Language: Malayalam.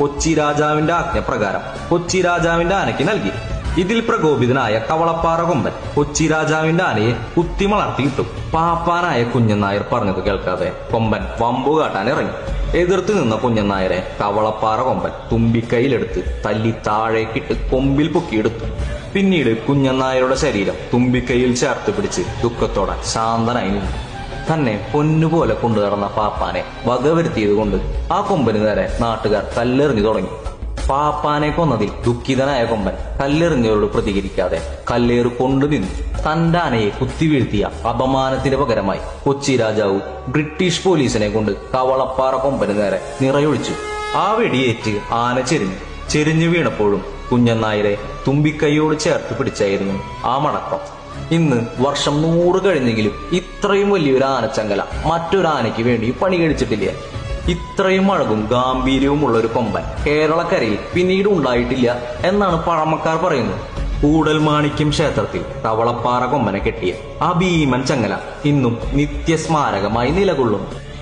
കൊച്ചി രാജാവിന്റെ ആജ്ഞപ്രകാരം കൊച്ചി രാജാവിന്റെ ആനയ്ക്ക് നൽകി ഇതിൽ പ്രകോപിതനായ കവളപ്പാറ കൊമ്പൻ കൊച്ചി രാജാവിന്റെ ആനയെ കുത്തിമളർത്തിയിട്ടു പാപ്പാനായ കുഞ്ഞനായർ പറഞ്ഞത് കേൾക്കാതെ കൊമ്പൻ വമ്പു കാട്ടാൻ ഇറങ്ങി എതിർത്ത് നിന്ന കുഞ്ഞനായരെ കവളപ്പാറ കൊമ്പൻ തുമ്പിക്കൈയിലെടുത്ത് തല്ലി താഴേക്കിട്ട് കൊമ്പിൽ പൊക്കിയെടുത്തു പിന്നീട് കുഞ്ഞനായരുടെ ശരീരം തുമ്പിക്കൈയിൽ ചേർത്ത് പിടിച്ച് ദുഃഖത്തോടെ ശാന്തനായി നിന്നു തന്നെ പൊന്നുപോലെ കൊണ്ടു നടന്ന പാപ്പാനെ വകവരുത്തിയത് കൊണ്ട് ആ കൊമ്പന് നേരെ നാട്ടുകാർ കല്ലെറിഞ്ഞു തുടങ്ങി പാപ്പാനെ കൊന്നതിൽ ദുഃഖിതനായ കൊമ്പൻ കല്ലെറിഞ്ഞവരോട് പ്രതികരിക്കാതെ കല്ലേറ് കൊണ്ടു നിന്നു തന്റെ ആനയെ കുത്തിവീഴ്ത്തിയ അപമാനത്തിന് പകരമായി കൊച്ചി രാജാവ് ബ്രിട്ടീഷ് പോലീസിനെ കൊണ്ട് കവളപ്പാറ കൊമ്പന് നേരെ നിറയൊഴിച്ചു ആ വെടിയേറ്റ് ആന ചെരിഞ്ഞു ചെരിഞ്ഞു വീണപ്പോഴും കുഞ്ഞനായരെ തുമ്പിക്കൈയോട് ചേർത്ത് പിടിച്ചായിരുന്നു ആ മടക്കം ഇന്ന് വർഷം നൂറ് കഴിഞ്ഞെങ്കിലും ഇത്രയും വലിയൊരു ആനച്ചങ്കല മറ്റൊരു ആനയ്ക്ക് വേണ്ടി പണി കഴിച്ചിട്ടില്ല ഇത്രയും അഴകും ഗാംഭീര്യവുമുള്ള ഒരു കൊമ്പൻ കേരളക്കരയിൽ പിന്നീട് ഉണ്ടായിട്ടില്ല എന്നാണ് പഴമക്കാർ പറയുന്നത് കൂടൽമാണിക്യം ക്ഷേത്രത്തിൽ തവളപ്പാറ കൊമ്പനെ കെട്ടിയ ആ ഭീമൻ ചങ്ങല ഇന്നും നിത്യസ്മാരകമായി നിലകൊള്ളുന്നു